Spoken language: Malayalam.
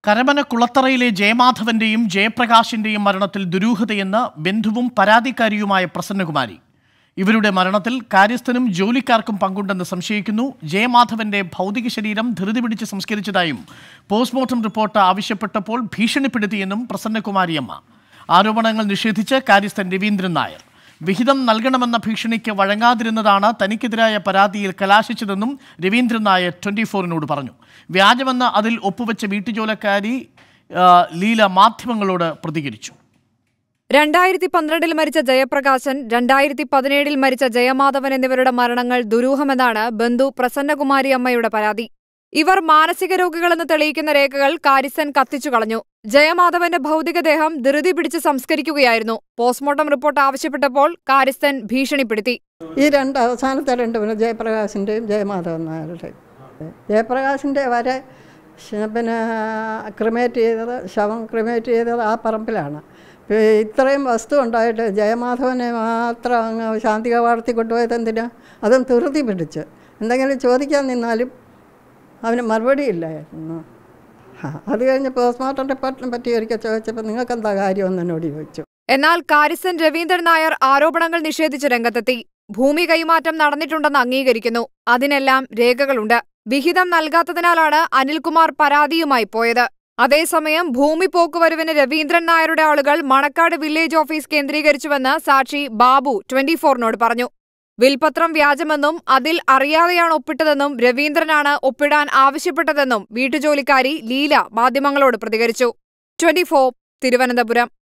കരമന കുളത്തറയിലെ ജയമാധവന്റെയും ജയപ്രകാശിന്റെയും മരണത്തിൽ ദുരൂഹതയെന്ന് ബന്ധുവും പരാതിക്കാരിയുമായ പ്രസന്നകുമാരി ഇവരുടെ മരണത്തിൽ കാര്യസ്ഥനും ജോലിക്കാർക്കും പങ്കുണ്ടെന്ന് സംശയിക്കുന്നു ജയമാധവന്റെ ഭൗതിക ശരീരം ധൃതി പിടിച്ച് സംസ്കരിച്ചതായും പോസ്റ്റ്മോർട്ടം റിപ്പോർട്ട് ആവശ്യപ്പെട്ടപ്പോൾ ഭീഷണിപ്പെടുത്തിയെന്നും പ്രസന്നകുമാരിയമ്മ ആരോപണങ്ങൾ നിഷേധിച്ച് കാര്യസ്ഥൻ രവീന്ദ്രൻ നായർ വിഹിതം നൽകണമെന്ന ഭീഷണിക്ക് വഴങ്ങാതിരുന്നതാണ് തനിക്കെതിരായ പരാതിയിൽ കലാശിച്ചതെന്നും രവീന്ദ്രൻ നായർ ട്വന്റി ഫോറിനോട് പറഞ്ഞു വ്യാജമെന്ന് അതിൽ ഒപ്പുവെച്ച വീട്ടുജോലക്കാരി ആ, ലീല മാധ്യമങ്ങളോട് പ്രതികരിച്ചു രണ്ടായിരത്തി പന്ത്രണ്ടിൽ മരിച്ച ജയപ്രകാശൻ രണ്ടായിരത്തി പതിനേഴിൽ മരിച്ച ജയമാധവൻ എന്നിവരുടെ മരണങ്ങൾ ദുരൂഹമെന്നാണ് ബന്ധു പ്രസന്നകുമാരി അമ്മയുടെ പരാതി ഇവർ മാനസിക രോഗികളെന്ന് തെളിയിക്കുന്ന രേഖകൾ കാരിസൻ കത്തിച്ചു കളഞ്ഞു ജയമാധവന്റെ ഭൗതികദേഹം ധൃതി പിടിച്ച് സംസ്കരിക്കുകയായിരുന്നു പോസ്റ്റ്മോർട്ടം റിപ്പോർട്ട് ആവശ്യപ്പെട്ടപ്പോൾ കാരിസ്ഥൻ ഭീഷണിപ്പെടുത്തി ഈ രണ്ട് അവസാനത്തെ രണ്ട് പിന്നെ ജയപ്രകാശിൻ്റെയും ജയമാധവൻ നായരുടെയും ജയപ്രകാശിൻ്റെ വരെ ശ- പിന്നെ ക്രിമേറ്റ് ചെയ്തത് ശവം ക്രിമേറ്റ് ചെയ്തത് ആ പറമ്പിലാണ് ഇപ്പൊ ഇത്രയും വസ്തു ഉണ്ടായിട്ട് ജയമാധവനെ മാത്രം അങ്ങ് ശാന്തി കവാടത്തിൽ കൊണ്ടുപോയത് എന്തിനാ അതും ധൃതി പിടിച്ച് എന്തെങ്കിലും ചോദിക്കാൻ നിന്നാലും അവന് മറുപടി ഇല്ലായിരുന്നു ആ, അത് കഴിഞ്ഞ് പോസ്റ്റ്മോർട്ടം റിപ്പോർട്ടിനെ പറ്റി ഒരിക്കൽ ചോദിച്ചപ്പോൾ നിങ്ങൾക്ക് എന്താ കാര്യമെന്ന് എന്നോട് ചോദിച്ചു എന്നാൽ കാരിസൻ രവീന്ദ്രൻ നായർ ആരോപണങ്ങൾ നിഷേധിച്ച് രംഗത്തെത്തി ഭൂമി കൈമാറ്റം നടന്നിട്ടുണ്ടെന്ന് അംഗീകരിക്കുന്നു അതിനെല്ലാം രേഖകളുണ്ട് വിഹിതം നൽകാത്തതിനാലാണ് അനിൽകുമാർ പരാതിയുമായി പോയത് അതേസമയം ഭൂമി പോക്കുവരവിന് രവീന്ദ്രൻ നായരുടെ ആളുകൾ മണക്കാട് വില്ലേജ് ഓഫീസ് കേന്ദ്രീകരിച്ചുവെന്ന് സാക്ഷി ബാബു ട്വന്റി ഫോറിനോട് പറഞ്ഞു വിൽപത്രം വ്യാജമെന്നും അതിൽ അറിയാതെയാണ് ഒപ്പിട്ടതെന്നും രവീന്ദ്രനാണ് ഒപ്പിടാൻ ആവശ്യപ്പെട്ടതെന്നും വീട്ടുജോലിക്കാരി ലീല മാധ്യമങ്ങളോട് പ്രതികരിച്ചു ട്വന്റി തിരുവനന്തപുരം